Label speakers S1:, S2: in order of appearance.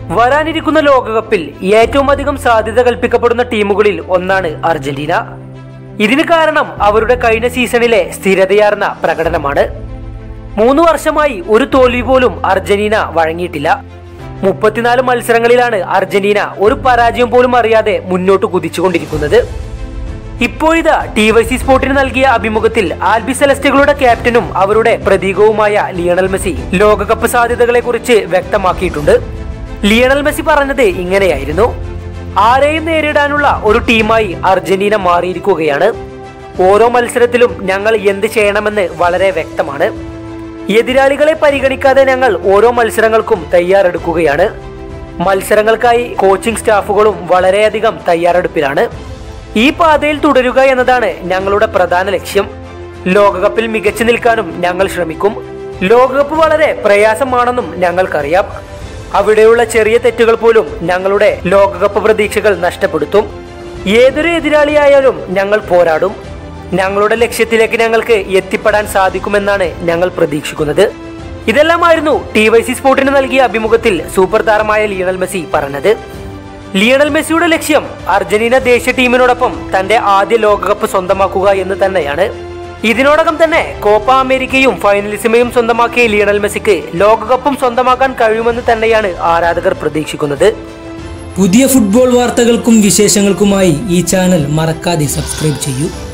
S1: വരാനിരിക്കുന്ന ലോകകപ്പിൽ ഏറ്റവും അധികം സാധ്യത കൽപ്പിക്കപ്പെടുന്ന ടീമുകളിൽ ഒന്നാണ് അർജന്റീന ഇതിന് കാരണം അവരുടെ കഴിഞ്ഞ സീസണിലെ സ്ഥിരതയാർന്ന പ്രകടനമാണ് മൂന്ന് വർഷമായി ഒരു തോൽവി പോലും അർജന്റീന വഴങ്ങിയിട്ടില്ല മുപ്പത്തിനാല് മത്സരങ്ങളിലാണ് അർജന്റീന ഒരു പരാജയം പോലും അറിയാതെ മുന്നോട്ട് കുതിച്ചുകൊണ്ടിരിക്കുന്നത് ഇപ്പോഴിതാ ടി വൈ സി സ്പോർട്ടിന് നൽകിയ അഭിമുഖത്തിൽ ആൽബി സെലസ്റ്റുകളുടെ ക്യാപ്റ്റനും അവരുടെ പ്രതീകവുമായ ലിയണൽ മെസ്സി ലോകകപ്പ് സാധ്യതകളെ കുറിച്ച് വ്യക്തമാക്കിയിട്ടുണ്ട് ലിയണൽ മെസ്സി പറഞ്ഞത് ഇങ്ങനെയായിരുന്നു ആരെയും നേരിടാനുള്ള ഒരു ടീമായി അർജന്റീന മാറിയിരിക്കുകയാണ് ഓരോ മത്സരത്തിലും ഞങ്ങൾ എന്ത് ചെയ്യണമെന്ന് വളരെ വ്യക്തമാണ് എതിരാളികളെ പരിഗണിക്കാതെ ഞങ്ങൾ ഓരോ മത്സരങ്ങൾക്കും തയ്യാറെടുക്കുകയാണ് മത്സരങ്ങൾക്കായി കോച്ചിംഗ് സ്റ്റാഫുകളും വളരെയധികം തയ്യാറെടുപ്പിലാണ് ഈ പാതയിൽ തുടരുക എന്നതാണ് ഞങ്ങളുടെ പ്രധാന ലക്ഷ്യം ലോകകപ്പിൽ മികച്ചു നിൽക്കാനും ഞങ്ങൾ ശ്രമിക്കും ലോകകപ്പ് വളരെ പ്രയാസമാണെന്നും ഞങ്ങൾക്കറിയാം അവിടെയുള്ള ചെറിയ തെറ്റുകൾ പോലും ഞങ്ങളുടെ ലോകകപ്പ് പ്രതീക്ഷകൾ നഷ്ടപ്പെടുത്തും ഏതൊരു എതിരാളിയായാലും ഞങ്ങൾ പോരാടും ഞങ്ങളുടെ ലക്ഷ്യത്തിലേക്ക് ഞങ്ങൾക്ക് എത്തിപ്പെടാൻ സാധിക്കുമെന്നാണ് ഞങ്ങൾ പ്രതീക്ഷിക്കുന്നത് ഇതെല്ലാമായിരുന്നു ടി വൈ സി സ്പോർട്ടിന് നൽകിയ അഭിമുഖത്തിൽ സൂപ്പർ താരമായ ലിയണൽ മെസ്സി പറഞ്ഞത് ലിയണൽ മെസ്സിയുടെ ലക്ഷ്യം അർജന്റീന ദേശീയ ടീമിനോടൊപ്പം തന്റെ ആദ്യ ലോകകപ്പ് സ്വന്തമാക്കുക എന്ന് തന്നെയാണ് ഇതിനോടകം തന്നെ കോപ്പ അമേരിക്കയും ഫൈനലിസിമയും സ്വന്തമാക്കിയ ലിയണൽ മെസ്സിക്ക് ലോകകപ്പും സ്വന്തമാക്കാൻ കഴിയുമെന്ന് തന്നെയാണ് ആരാധകർ പ്രതീക്ഷിക്കുന്നത്
S2: പുതിയ ഫുട്ബോൾ വാർത്തകൾക്കും വിശേഷങ്ങൾക്കുമായി ഈ ചാനൽ മറക്കാതെ സബ്സ്ക്രൈബ് ചെയ്യൂ